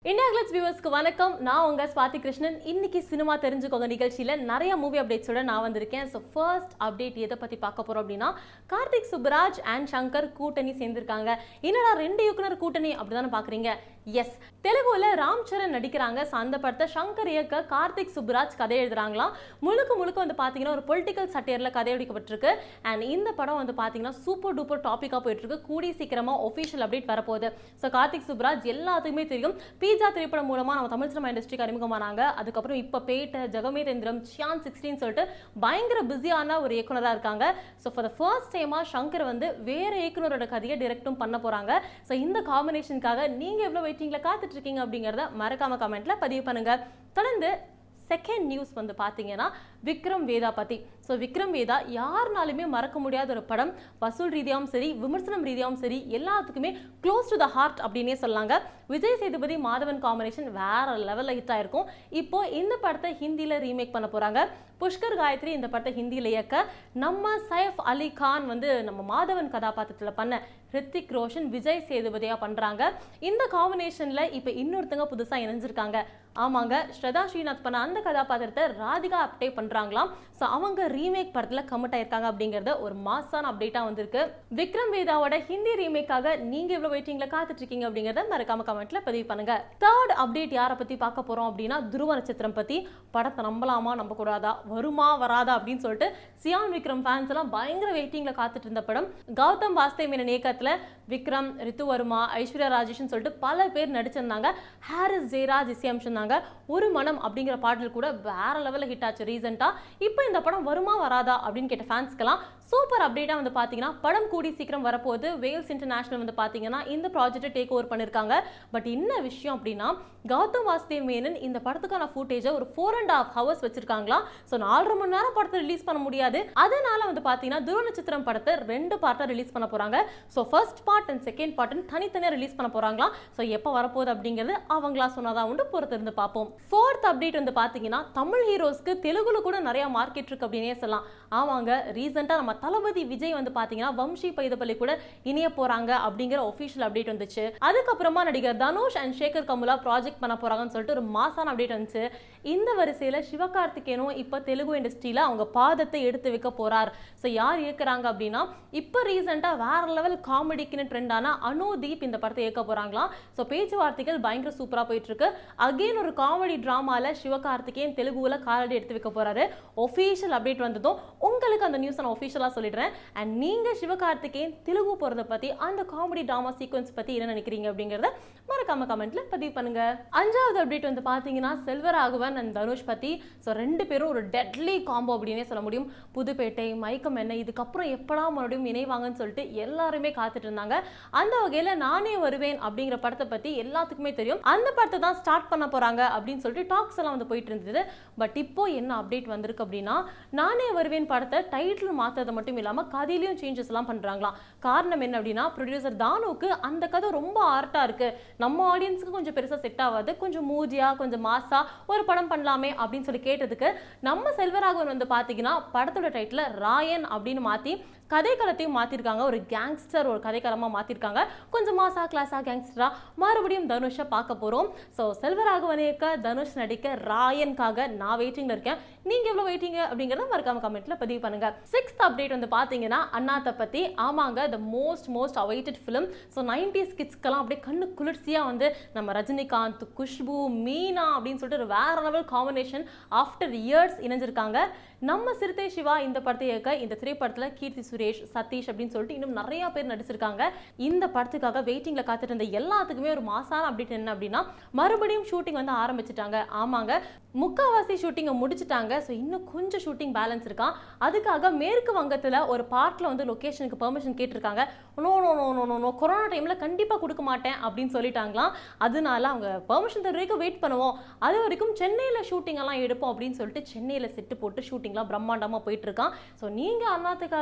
India Glitz வியூவர்ஸ்க்கு வணக்கம் நான் உங்க ஸ்வாதி கிருஷ்ணன் இன்னைக்கு சினிமா தெரிஞ்சுக்கோங்க நிகழ்ச்சியில நிறைய மூவி அப்டேட்ஸோட நான் வந்திருக்கேன் ஸோ ஃபர்ஸ்ட் அப்டேட் எதை பத்தி பார்க்க போறோம் அப்படின்னா கார்த்திக் சுப்ராஜ் அண்ட் சங்கர் கூட்டணி சேர்ந்திருக்காங்க என்னடா ரெண்டு இயக்குனர் கூட்டணி அப்படிதானே பாக்குறீங்க எஸ் தெலுங்குல ராம் சரண் நடிக்கிறாங்க ஸோ அந்த படத்தை சங்கர் இயக்க கார்த்திக் சுப்ராஜ் கதை எழுதுறாங்களாம் முழுக்க முழுக்க வந்து பாத்தீங்கன்னா ஒரு பொலிட்டிக்கல் சட்டியர்ல கதை எழுதிக்கப்பட்டிருக்கு அண்ட் இந்த படம் வந்து பாத்தீங்கன்னா சூப்பர் டூப்பர் டாபிக்கா போயிட்டு இருக்கு கூடிய சீக்கிரமா ஒஃபிஷியல் அப்டேட் வரப்போகுது ஸோ கார்த்திக் சுப்ராஜ் எல்லாத்துக்குமே தெரியும் பீஜா திரைப்படம் மூலமா நம்ம தமிழ் சினிமா இண்டஸ்ட்ரிக்கு அறிமுகமானாங்க அதுக்கப்புறம் இப்போ பேட்ட ஜெகமேதேந்திரம் சியான் சிக்ஸ்டீன் சொல்லிட்டு பயங்கர பிஸியான ஒரு இயக்குனராக இருக்காங்க ஸோ ஃபார் த ஃபர்ஸ்ட் டைமா சங்கர் வந்து வேற இயக்குனரோட கதையை டிரெக்டும் பண்ண போறாங்க ஸோ இந்த காம்பினேஷனுக்காக நீங்க எவ்வளவு வெயிட்டிங்ல காத்துட்டு இருக்கீங்க அப்படிங்கறத மறக்காம கமெண்ட்ல பதிவு பண்ணுங்க தொடர்ந்து செகண்ட் நியூஸ் வந்து பார்த்தீங்கன்னா விக்ரம் வேதா பத்தி ஸோ விக்ரம் வேதா யாருனாலுமே மறக்க முடியாத ஒரு படம் வசூல் ரீதியாகவும் சரி விமர்சனம் ரீதியாகவும் சரி எல்லாத்துக்குமே க்ளோஸ் டு த ஹார்ட் அப்படின்னே சொல்லாங்க விஜய் சேதுபதி மாதவன் காம்பினேஷன் வேற லெவலில் ஹிட் ஆயிருக்கும் இப்போ இந்த படத்தை ஹிந்தியில் ரீமேக் பண்ண போறாங்க புஷ்கர் காயத்ரி இந்த படத்தை ஹிந்தியில் இயக்க நம்ம சைஃப் அலி கான் வந்து நம்ம மாதவன் கதாபாத்திரத்தில் பண்ண ஹிருத்திக் ரோஷன் விஜய் சேதுபதியா பண்றாங்க இந்த காம்பினேஷன்ல இப்போ இன்னொருத்தங்க புதுசா இணைஞ்சிருக்காங்க ஆமாங்க ஸ்ரதா ஸ்ரீநாத் பண்ண அந்த கதாபாத்திரத்தை ராதிகா அப்டே பண்றாங்களாம் ஸோ அவங்க ரீமேக் படத்துல கமிட் ஆயிருக்காங்க அப்படிங்கறது ஒரு மாசான அப்டேட்டா வந்திருக்கு விக்ரம் வேதாவோட ஹிந்தி ரீமேக்காக நீங்க எவ்வளவு வெயிட்டிங்ல காத்துட்டு இருக்கீங்க அப்படிங்கறத மறக்காம கமெண்ட்ல பதிவு பண்ணுங்க தேர்ட் அப்டேட் யாரை பத்தி பார்க்க போறோம் அப்படின்னா துருவ நட்சத்திரம் பத்தி படத்தை நம்பலாமா நம்ப கூடாதா வருமா வராதா அப்படின்னு சொல்லிட்டு சியான் விக்ரம் ஃபேன்ஸ் எல்லாம் பயங்கர வெயிட்டிங்ல காத்துட்டு இருந்த படம் கௌதம் வாஸ்தே மீன இயக்கத்துல விக்ரம் ரித்துவர்மா ஐஸ்வர்யா ராஜேஷ்னு சொல்லிட்டு பல பேர் நடிச்சிருந்தாங்க ஹாரிஸ் ஜெயராஜ் இசையமைச்சிருந்தாங்க ஒரு மனம் அப்படிங்கிற பாடல் கூட வேற லெவலில் ஹிட் ஆச்சு ரீசெண்டா இப்போ இந்த படம் வருமா வராதா அப்படின்னு கேட்ட ஃபேன்ஸ்க்கெல்லாம் சூப்பர் அப்டேட்டாக வந்து பார்த்தீங்கன்னா படம் கூடி சீக்கிரம் வரப்போகுது வேல்ஸ் இன்டர்நேஷனல் வந்து பார்த்தீங்கன்னா இந்த ப்ராஜெக்ட்டை டேக் ஓவர் பண்ணியிருக்காங்க பட் என்ன விஷயம் அப்படின்னா கௌதம் வாசுதேவ் மேனன் இந்த படத்துக்கான ஃபுட்டேஜை ஒரு ஃபோர் அண்ட் ஹாஃப் ஹவர்ஸ் வச்சிருக்காங்களா ஸோ நாலரை மணி நேரம் படத்தை ரிலீஸ் பண்ண முடியாது அதனால வந்து பார்த்தீங்கன்னா துருவ நட்சத்திரம் படத்தை ரெண்டு பார்ட்டாக ரிலீஸ் பண்ண போறாங்க so first part and second பார்ட்னு தனித்தனியாக ரிலீஸ் பண்ண போறாங்களாம் ஸோ எப்போ வரப்போகுது அப்படிங்கிறது அவங்களா சொன்னாதான் உண்டு பொறுத்து இருந்து பார்ப்போம் ஃபோர்த் அப்டேட் வந்து பார்த்தீங்கன்னா தமிழ் ஹீரோஸ்க்கு தெலுங்குல கூட நிறைய மார்க்கெட் இருக்கு அப்படின்னே சொல்லலாம் ஆமாங்க ரீசெண்டாக நம்ம தளபதி விஜய் வந்து பார்த்தீங்கன்னா வம்சி பைதப்பள்ளி கூட இணைய போறாங்க அப்படிங்கிற ஒஃபிஷியல் அப்டேட் வந்துச்சு அதுக்கப்புறமா நடிகர் தனுஷ் அண்ட் சேகர் கமுலா ப்ராஜெக்ட் பண்ண போறாங்கன்னு சொல்லிட்டு ஒரு மாசான அப்டேட் வந்துச்சு இந்த வரிசையில சிவகார்த்திகேயனும் இப்போ தெலுங்கு இண்டஸ்ட்ரியில அவங்க பாதத்தை எடுத்து வைக்க போறார் ஸோ யார் இயக்குறாங்க அப்படின்னா இப்போ ரீசெண்டாக வேற லெவல் காமெடிக்குன்னு ட்ரெண்டான அனுதீப் இந்த படத்தை இயக்க போறாங்களாம் ஸோ பேச்சுவார்த்தைகள் பயங்கர சூப்பரா போயிட்டு இருக்கு அகைன் ஒரு காமெடி டிராமால சிவகார்த்திகேயன் தெலுங்குல காலடி எடுத்து வைக்க போறாரு ஒஃபிஷியல் அப்டேட் வந்ததும் உங்களுக்கு அந்த நியூஸ் நான் ஒஃபிஷியலாக சொல்லிடுறேன் அண்ட் நீங்க சிவகார்த்திகேயன் தெலுங்கு போறத பத்தி அந்த காமெடி டிராமா சீக்வன்ஸ் பத்தி என்ன நினைக்கிறீங்க அப்படிங்கறத மறக்காம கமெண்ட்ல பதிவு பண்ணுங்க அஞ்சாவது அப்டேட் வந்து பாத்தீங்கன்னா செல்வராகவன் அண்ட் தனுஷ் பத்தி ஸோ ரெண்டு பேரும் ஒரு டெட்லி காம்போ அப்படின்னே சொல்ல முடியும் புதுப்பேட்டை மயக்கம் என்ன இதுக்கப்புறம் எப்படா மறுபடியும் இணைவாங்கன்னு சொல்லிட்டு எல்லாருமே காத்துட்டு இருந்தாங்க அந்த வகையில நானே வருவேன் அப்படிங்கிற படத்தை பத்தி எல்லாத்துக்குமே தெரியும் அந்த படத்தை தான் ஸ்டார்ட் பண்ண போறாங்க அப்படின்னு சொல்லிட்டு டாக்ஸ் எல்லாம் வந்து போயிட்டு இருந்தது பட் இப்போ என்ன அப்டேட் வந்திருக்கு அப்படின்னா நானே வருவேன் படத்தை டைட்டில் மாத்தது மட்டும் இல்லாம கதையிலையும் சேஞ்சஸ் எல்லாம் பண்றாங்களாம் காரணம் என்ன அப்படின்னா ப்ரொடியூசர் தானுக்கு அந்த கதை ரொம்ப ஆர்ட்டா இருக்கு நம்ம ஆடியன்ஸுக்கு கொஞ்சம் பெருசா செட் ஆகாது கொஞ்சம் மூஜியா கொஞ்சம் மாசா ஒரு படம் பண்ணலாமே அப்படின்னு சொல்லி கேட்டதுக்கு நம்ம செல்வராகவன் வந்து பாத்தீங்கன்னா படத்தோட டைட்டில் ராயன் அப்படின்னு மாத்தி கதைக்களத்தையும் மாத்திருக்காங்க ஒரு கேங்ஸ்டர் ஒரு கதைக்களமா மாத்திருக்காங்க கொஞ்சம் மாசா கிளாஸா கேங்ஸ்டரா மறுபடியும் தனுஷை பார்க்க போறோம் ஸோ செல்வராகவனேக்க தனுஷ் நடிக்க ராயன்காக நான் வெயிட்டிங்ல இருக்கேன் நீங்க எவ்வளவு வெயிட்டிங்க அப்படிங்கறத மறக்காம கமெண்ட்ல பதிவு பண்ணுங்க சிக்ஸ்த் அப்டேட் வந்து பாத்தீங்கன்னா அண்ணாத்த பத்தி ஆமாங்க the most most awaited film so nineties கிட்ஸ்க்கெல்லாம் அப்படியே கண்ணு குளிர்ச்சியா வந்து நம்ம ரஜினிகாந்த் குஷ்பு மீனா அப்படின்னு சொல்லிட்டு ஒரு வேற லெவல் காம்பினேஷன் ஆஃப்டர் இயர்ஸ் இணைஞ்சிருக்காங்க நம்ம சிறுத்தை சிவா இந்த படத்தை இயக்க இந்த திரைப்படத்துல கீர்த்தி சுரேஷ் சதீஷ் அப்படின்னு சொல்லிட்டு இன்னும் நிறைய பேர் நடிச்சிருக்காங்க இந்த படத்துக்காக வெயிட்டிங்ல காத்துட்டு இருந்த எல்லாத்துக்குமே ஒரு மாசான அப்டேட் என்ன அப்படின்னா மறுபடியும் ஷூட்டிங் வந்து ஆரம்பிச்சிட்டாங்க ஆமாங்க முக்காவாசி ஷூட்டிங்கை முடிச்சிட்டாங்க ஸோ இன்னும் கொஞ்சம் ஷூட்டிங் பேலன்ஸ் இருக்கான் அதுக்காக மேற்கு வங்கத்தில் ஒரு பார்ட்டில் வந்து லொக்கேஷனுக்கு பெர்மிஷன் கேட்டிருக்காங்க no no no no no no corona டைமில் கண்டிப்பாக கொடுக்க மாட்டேன் அப்படின்னு சொல்லிட்டாங்களாம் அதனால அவங்க பெர்மிஷன் தர வரைக்கும் வெயிட் பண்ணுவோம் அது வரைக்கும் சென்னையில் ஷூட்டிங் எல்லாம் எடுப்போம் அப்படின்னு சொல்லிட்டு சென்னையில் செட்டு போட்டு ஷூட்டிங்லாம் பிரம்மாண்டமாக போயிட்டு இருக்கான் ஸோ நீங்கள் அண்ணாத்துக்காக எவ்வளோ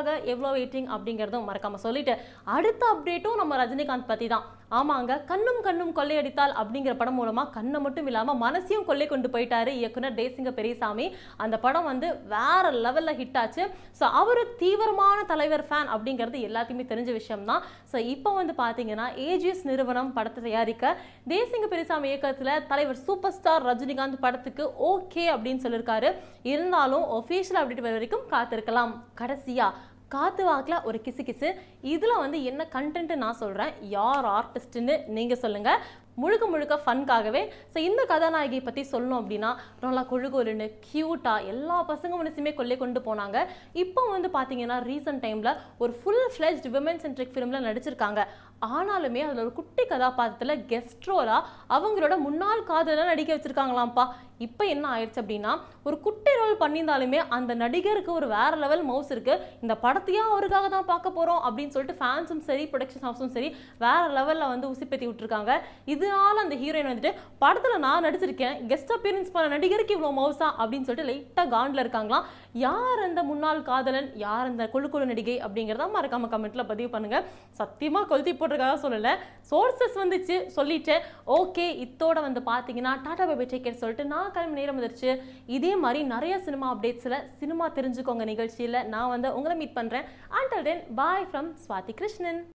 எவ்வளோ வெயிட்டிங் அப்படிங்கிறதும் மறக்காம சொல்லிட்டு அடுத்த அப்டேட்டும் நம்ம ரஜினிகாந்த் பத்தி தான் ஆமாங்க கண்ணும் கண்ணும் கொள்ளையடித்தால் அப்படிங்கிற படம் மூலமா கண்ணை மட்டும் இல்லாம மனசையும் கொள்ளை கொண்டு போயிட்டாரு இயக்குனர் தேசிங்க பெரியசாமி அந்த படம் வந்து வேற லெவல்ல ஹிட் ஆச்சு ஸோ அவரு தீவிரமான தலைவர் ஃபேன் அப்படிங்கிறது எல்லாத்தையுமே தெரிஞ்ச விஷயம் தான் ஸோ இப்போ வந்து பாத்தீங்கன்னா ஏஜிஎஸ் நிறுவனம் படத்தை தயாரிக்க தேசிங்க பெரியசாமி இயக்கத்துல தலைவர் சூப்பர் ஸ்டார் ரஜினிகாந்த் படத்துக்கு ஓகே அப்படின்னு சொல்லியிருக்காரு இருந்தாலும் ஒஃபிஷியல் அப்டேட் வர வரைக்கும் காத்திருக்கலாம் கடைசியா காத்து வாக்கில் ஒரு கிசு கிசு இதில் வந்து என்ன கண்டென்ட் நான் சொல்கிறேன் யார் ஆர்டிஸ்ட்னு நீங்கள் சொல்லுங்கள் முழுக்க முழுக்க ஃபன்காகவே ஸோ இந்த கதாநாயகியை பற்றி சொல்லணும் அப்படின்னா நல்லா கொழுகொலுன்னு க்யூட்டாக எல்லா பசங்க மனசுமே கொள்ளை கொண்டு போனாங்க இப்போ வந்து பார்த்தீங்கன்னா ரீசெண்ட் டைமில் ஒரு ஃபுல் ஃப்ளெஜ்ட் விமன் சென்ட்ரிக் ஃபிலிமில் நடிச்சிருக்காங்க ஆனாலுமே அதில் ஒரு குட்டி கதாபாத்திரத்தில் கெஸ்ட் ரோலாக அவங்களோட முன்னாள் காதலை நடிக்க வச்சிருக்காங்களாம்ப்பா இப்போ என்ன ஆயிடுச்சு அப்படின்னா ஒரு குட்டி ரோல் பண்ணியிருந்தாலுமே அந்த நடிகருக்கு ஒரு வேற லெவல் மவுஸ் இருக்கு இந்த படத்தையும் அவருக்காக தான் பார்க்க போறோம் அப்படின்னு சொல்லிட்டு ஃபேன்ஸும் சரி ப்ரொடக்ஷன் ஹவுஸும் சரி வேற லெவல்ல வந்து உசிப்பேத்தி விட்டுருக்காங்க இதனால அந்த ஹீரோயின் வந்துட்டு படத்துல நான் நடிச்சிருக்கேன் கெஸ்ட் அப்பியரன்ஸ் பண்ண நடிகருக்கு இவ்வளோ மவுஸா அப்படின்னு சொல்லிட்டு லைட்டா காண்டில் இருக்காங்களாம் யார் அந்த முன்னாள் காதலன் யார் அந்த குழு குழு நடிகை அப்படிங்கிறத மறக்காம கமெண்ட்ல பதிவு பண்ணுங்க சத்தியமா கொளுத்தி போட்டிருக்காக சொல்லல சோர்சஸ் வந்துச்சு சொல்லிட்டேன் ஓகே இத்தோட வந்து பாத்தீங்கன்னா டாடா பேபி டேக்கர் சொல்லிட்டு நான் கிளம்பி நேரம் வந்துருச்சு இதே மாதிரி நிறைய சினிமா அப்டேட்ஸ்ல சினிமா தெரிஞ்சுக்கோங்க நிகழ்ச்சியில நான் வந்து உங்களை மீட் பண்றேன் until then bye from Swathi Krishnan